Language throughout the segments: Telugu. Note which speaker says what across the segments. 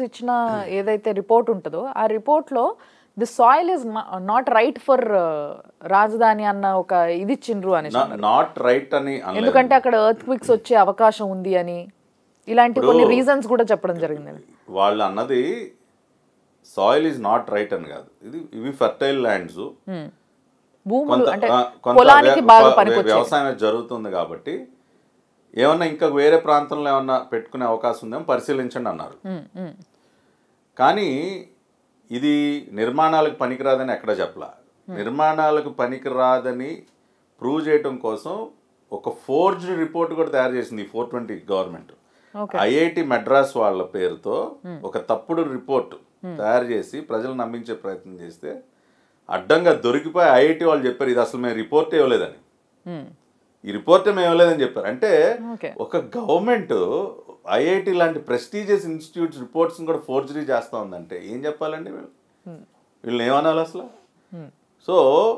Speaker 1: ఇచ్చిన ఏదైతే రిపోర్ట్ ఉంటుందో ఆ రిపోర్ట్లో the soil is not right for rajadhani అన్న ఒక ఇది ఇచ్చిండ్రు అని
Speaker 2: నాట్ రైట్ అని అనలేదు.
Speaker 1: ఎందుకంటే అక్కడ ఎర్త్ క్విక్స్ వచ్చే అవకాశం ఉంది అని ఇలాంటి కొన్ని రీజన్స్ కూడా చెప్పడం జరిగింది
Speaker 2: వాళ్ళు అన్నది సాయిల్ ఈజ్ నాట్ రైట్ అని కాదు ఇది ఇవి ఫర్టైల్ ల్యాండ్స్
Speaker 1: హ్మ్. భూములు
Speaker 2: కొంత
Speaker 1: అంటే
Speaker 2: ఆ, కొంత
Speaker 1: పొలానికి
Speaker 2: వ్య-
Speaker 1: బాగా
Speaker 2: ప-
Speaker 1: పనికొచ్చాయి
Speaker 2: వ్యవసాయం అనేది జరుగుతుంది కాబట్టి ఏమన్నా ఇంకా వేరే ప్రాంతంలో ఏమన్నా పెట్టుకునే అవకాశం ఉందేమో పరిశీలించండి అన్నారు
Speaker 1: హ్మ్, హ్మ్.
Speaker 2: కానీ ఇది నిర్మాణాలకు పనికిరాదని ఎక్కడ చెప్పలా నిర్మాణాలకు పనికిరాదని ప్రూవ్ చేయటం కోసం ఒక ఫోర్జ్డ్ రిపోర్ట్ కూడా తయారు చేసింది ఈ four twenty government
Speaker 1: Okay.
Speaker 2: IIT Madras వాళ్ళ పేరుతో ఒక తప్పుడు రిపోర్ట్ తయారు చేసి ప్రజలు నమ్మించే ప్రయత్నం చేస్తే అడ్డంగా దొరికిపోయి ఐఐటి వాళ్ళు చెప్పారు ఇది అసలు మేము రిపోర్ట్ ఇవ్వలేదని
Speaker 1: హ్మ్.
Speaker 2: ఈ రిపోర్ట్ మేము ఇవ్వలేదని చెప్పారు అంటే
Speaker 1: Okay.
Speaker 2: ఒక గవర్నమెంట్ ఐఐటి లాంటి ప్రెస్టీజియస్ ఇన్స్టిట్యూట్స్ రిపోర్ట్స్ని కూడా ఫోర్జరీ చేస్తూ ఉందంటే ఏం చెప్పాలండి వీళ్ళు వీళ్ళని ఏమనాలి అసలు so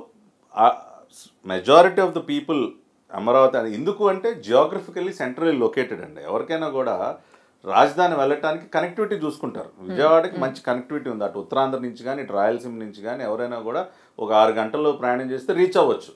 Speaker 2: majority of the people Amaravati అని ఎందుకు అంటే జియోగ్రఫికల్లీ సెంట్రల్లీ లొకేటెడ్ అండి ఎవరికైనా కూడా రాజధాని వెళ్ళటానికి కనెక్టివిటీ చూసుకుంటారు విజయవాడకి మంచి కనెక్టివిటీ ఉంది అటు ఉత్తరాంధ్ర నుంచి కానీ ఇటు రాయలసీమ నుంచి కానీ ఎవరైనా కూడా ఒక ఆరు గంటల్లో ప్రయాణం చేస్తే రీచ్ అవ్వచ్చు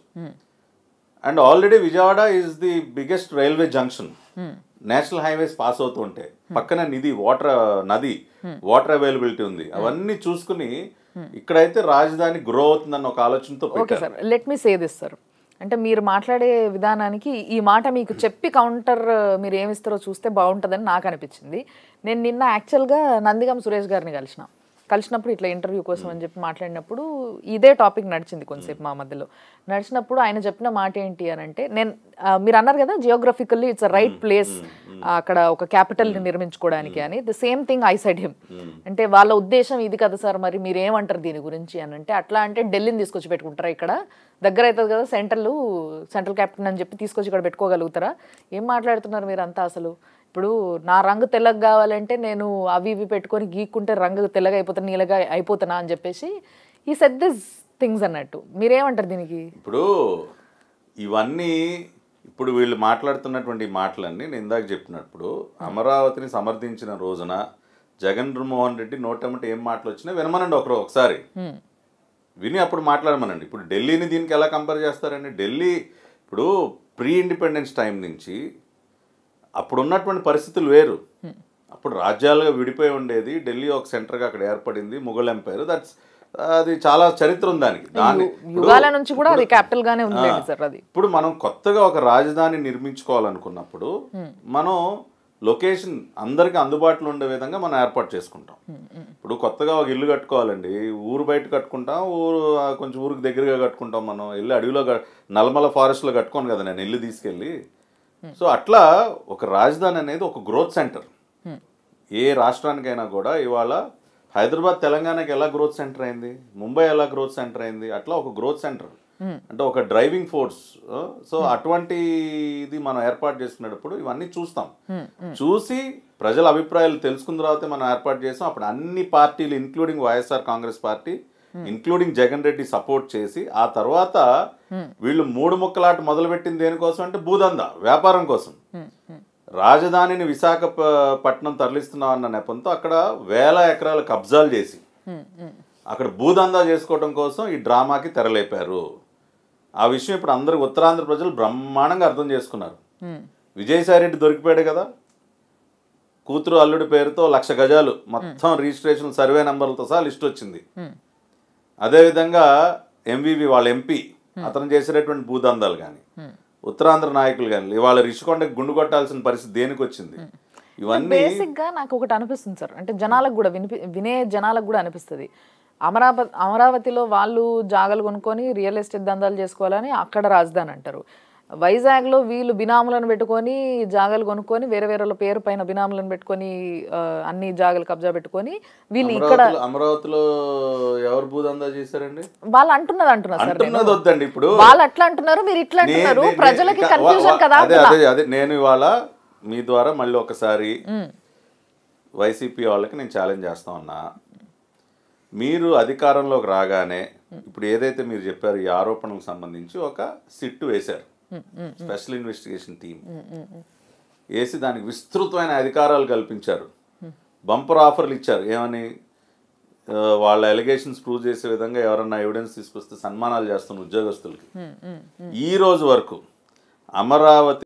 Speaker 2: and already Vijayawada is the biggest railway junction national highways pass అవుతూ ఉంటాయి పక్కన నిధి వాటర్ నది వాటర్ అవైలబిలిటీ ఉంది అవన్నీ చూసుకుని ఇక్కడైతే రాజధాని గ్రో అవుతుందన్న ఒక ఆలోచనతో
Speaker 1: ఓకే
Speaker 2: పెట్టారు
Speaker 1: sir let me say this sir అంటే మీరు మాట్లాడే విధానానికి ఈ మాట మీకు చెప్పి కౌంటర్ మీరు ఏమిస్తారో చూస్తే బాగుంటుందని నాకు అనిపించింది నేను నిన్న యాక్చువల్గా నందిగం సురేష్ గారిని కలిసిన కలిసినప్పుడు ఇట్లా ఇంటర్వ్యూ కోసం అని చెప్పి మాట్లాడినప్పుడు ఇదే టాపిక్ నడిచింది కొంతసేపు మా మధ్యలో నడిచినప్పుడు ఆయన చెప్పిన మాట ఏంటి అని అంటే నేను ఆ, మీరు అన్నారు కదా geographically it's a right place అక్కడ ఒక క్యాపిటల్ నిర్మించుకోవడానికి అని the same thing I side him అంటే వాళ్ళ ఉద్దేశం ఇది కదా సార్ మరి మీరు ఏమంటారు దీని గురించి అని అంటే అట్లా అంటే ఢిల్లీని తీసుకొచ్చి పెట్టుకుంటారా ఇక్కడ దగ్గర అవుతుంది కదా సెంట్రల్ సెంట్రల్ క్యాపిటల్ అని చెప్పి తీసుకొచ్చి ఇక్కడ పెట్టుకోగలుగుతారా ఏం మాట్లాడుతున్నారు మీరు అంతా అసలు ఇప్పుడు నా రంగు తెల్లగా కావాలంటే నేను అవి ఇవి పెట్టుకొని గీక్కుంటే రంగు తెల్లగా అయిపోతాను నీళ్ళగా అయిపోతానా అని చెప్పేసి ఈ సెట్ దిస్ థింగ్స్ అన్నట్టు మీరేమంటారు దీనికి
Speaker 2: ఇప్పుడు ఇవన్నీ ఇప్పుడు వీళ్ళు మాట్లాడుతున్నటువంటి మాటలన్నీ నేను ఇందాక చెప్పినప్పుడు అమరావతిని సమర్థించిన రోజున జగన్ మోహన్ రెడ్డి నోటమ్మటి ఏం మాటలు వచ్చినా వినమనండి ఒకరు ఒకసారి
Speaker 1: హ్మ్.
Speaker 2: విని అప్పుడు మాట్లాడమనండి ఇప్పుడు ఢిల్లీని దీనికి ఎలా కంపేర్ చేస్తారండి ఢిల్లీ ఇప్పుడు ప్రీ ఇండిపెండెన్స్ టైం నుంచి అప్పుడు ఉన్నటువంటి పరిస్థితులు వేరు అప్పుడు రాజ్యాలుగా విడిపోయి ఉండేది ఢిల్లీ ఒక సెంటర్గా అక్కడ ఏర్పడింది ముఘల్ ఎంపైర్ దట్స్ అది చాలా చరిత్ర ఉంది దానికి దాని ఇప్పుడు-
Speaker 1: యుగాల నుంచి కూడా అది క్యాపిటల్ గానే ఉంది సార్ అది
Speaker 2: ఇప్పుడు మనం కొత్తగా ఒక రాజధాని నిర్మించుకోవాలనుకున్నప్పుడు మనం లొకేషన్ అందరికీ అందుబాటులో ఉండే విధంగా మనం ఏర్పాటు చేసుకుంటాం ఇప్పుడు కొత్తగా ఒక ఇల్లు కట్టుకోవాలండి ఊరు బయట కట్టుకుంటాం ఊరు ఆ, కొంచెం ఊరికి దగ్గరగా కట్టుకుంటాం మనం ఇల్లు అడవిలో కట్- నల్లమల ఫారెస్ట్లో కట్టుకోను కదా నేను ఇల్లు తీసుకెళ్ళి సో అట్లా ఒక రాజధాని అనేది ఒక గ్రోత్ సెంటర్ ఏ రాష్ట్రానికైనా కూడా ఇవాళ హైదరాబాద్ తెలంగాణకి ఎలా గ్రోత్ సెంటర్ అయింది ముంబై ఎలా గ్రోత్ సెంటర్ అయింది అట్లా ఒక గ్రోత్ సెంటర్ అంటే ఒక డ్రైవింగ్ ఫోర్స్ సో అటువంటి ఇది మనం ఏర్పాటు చేసుకునేటప్పుడు ఇవన్నీ చూస్తాం చూసి ప్రజల అభిప్రాయాలు తెలుసుకున్న తర్వాత మనం ఏర్పాటు చేసాం అప్పుడు అన్ని పార్టీలు including YSR Congress party including Jagan Reddy support చేసి ఆ తర్వాత వీళ్ళు మూడు ముక్కలాట మొదలుపెట్టింది దేనికోసం అంటే భూదందా వ్యాపారం కోసం రాజధానిని విశాఖపట్నం తరలిస్తున్నాం అన్న నెపంతో అక్కడ వేల ఎకరాల కబ్జాలు చేసి
Speaker 1: హ్మ్, హ్మ్.
Speaker 2: అక్కడ భూదందా చేసుకోవడం కోసం ఈ డ్రామాకి తెరలేపారు ఆ విషయం ఇప్పుడు అందరు ఉత్తరాంధ్ర ప్రజలు బ్రహ్మాండంగా అర్థం చేసుకున్నారు
Speaker 1: హ్మ్.
Speaker 2: విజయసాయి రెడ్డి దొరికిపోయాడు కదా కూతురు అల్లుడి పేరుతో లక్ష గజాలు మొత్తం రిజిస్ట్రేషన్ సర్వే నంబర్లతో సహా లిస్ట్ వచ్చింది
Speaker 1: హ్మ్.
Speaker 2: అదేవిధంగా ఎంవివి వాళ్ళ ఎంపీ అతను చేసేటటువంటి భూదందాలు కానీ ఉత్తరాంధ్ర నాయకులు కానీ ఇవాళ రిషికొండకి గుండు కొట్టాల్సిన పరిస్థితి దేనికి వచ్చింది ఇవన్నీ
Speaker 1: బేసిక్ గా నాకు ఒకటి అనిపిస్తుంది సార్ అంటే జనాలకు కూడా వినిపి వినే జనాలకు కూడా అనిపిస్తుంది అమరావతి అమరావతిలో వాళ్ళు జాగలు కొనుక్కొని రియల్ ఎస్టేట్ దందాలు చేసుకోవాలని అక్కడ రాజధాని అంటారు వైజాగ్లో వీళ్ళు బినాములను పెట్టుకొని జాగలు కొనుక్కొని వేరే వేరే వాళ్ళ పేరు పైన బినాములను పెట్టుకొని ఆ, అన్ని జాగలు కబ్జా పెట్టుకొని వీళ్ళు ఇక్కడ
Speaker 2: అమరావతిలో అమరావతిలో ఎవరు భూదందా చేశారండి
Speaker 1: వాళ్ళు అంటున్నది అంటున్నారు సార్ నేను.
Speaker 2: అంటున్నది వద్దండి ఇప్పుడు
Speaker 1: వాళ్ళు అట్లా అంటున్నారు మీరు ఇట్లా
Speaker 2: నే-
Speaker 1: అంటున్నారు
Speaker 2: నే-
Speaker 1: ప్రజలకి
Speaker 2: నే-
Speaker 1: కన్ఫ్యూజన్
Speaker 2: వా-
Speaker 1: కదా
Speaker 2: అదే
Speaker 1: అంటున్నా.
Speaker 2: అదే అదే నేను ఇవాళ మీ ద్వారా మళ్ళీ ఒకసారి
Speaker 1: ఉమ్,
Speaker 2: వైసీపీ వాళ్ళకి నేను ఛాలెంజ్ చేస్తా ఉన్నా మీరు అధికారంలోకి రాగానే ఇప్పుడు ఏదైతే మీరు చెప్పారు ఈ ఆరోపణలకు సంబంధించి ఒక సిట్టు వేశారు స్పెషల్ ఇన్వెస్టిగేషన్ టీం వేసి దానికి విస్తృతమైన అధికారాలు కల్పించారు బంపర్ ఆఫర్లు ఇచ్చారు ఏమని ఆ, వాళ్ళ ఎలిగేషన్స్ ప్రూవ్ చేసే విధంగా ఎవరన్నా ఎవిడెన్స్ తీసుకొస్తే సన్మానాలు చేస్తున్న ఉద్యోగస్తులకి ఈ రోజు వరకు అమరావతి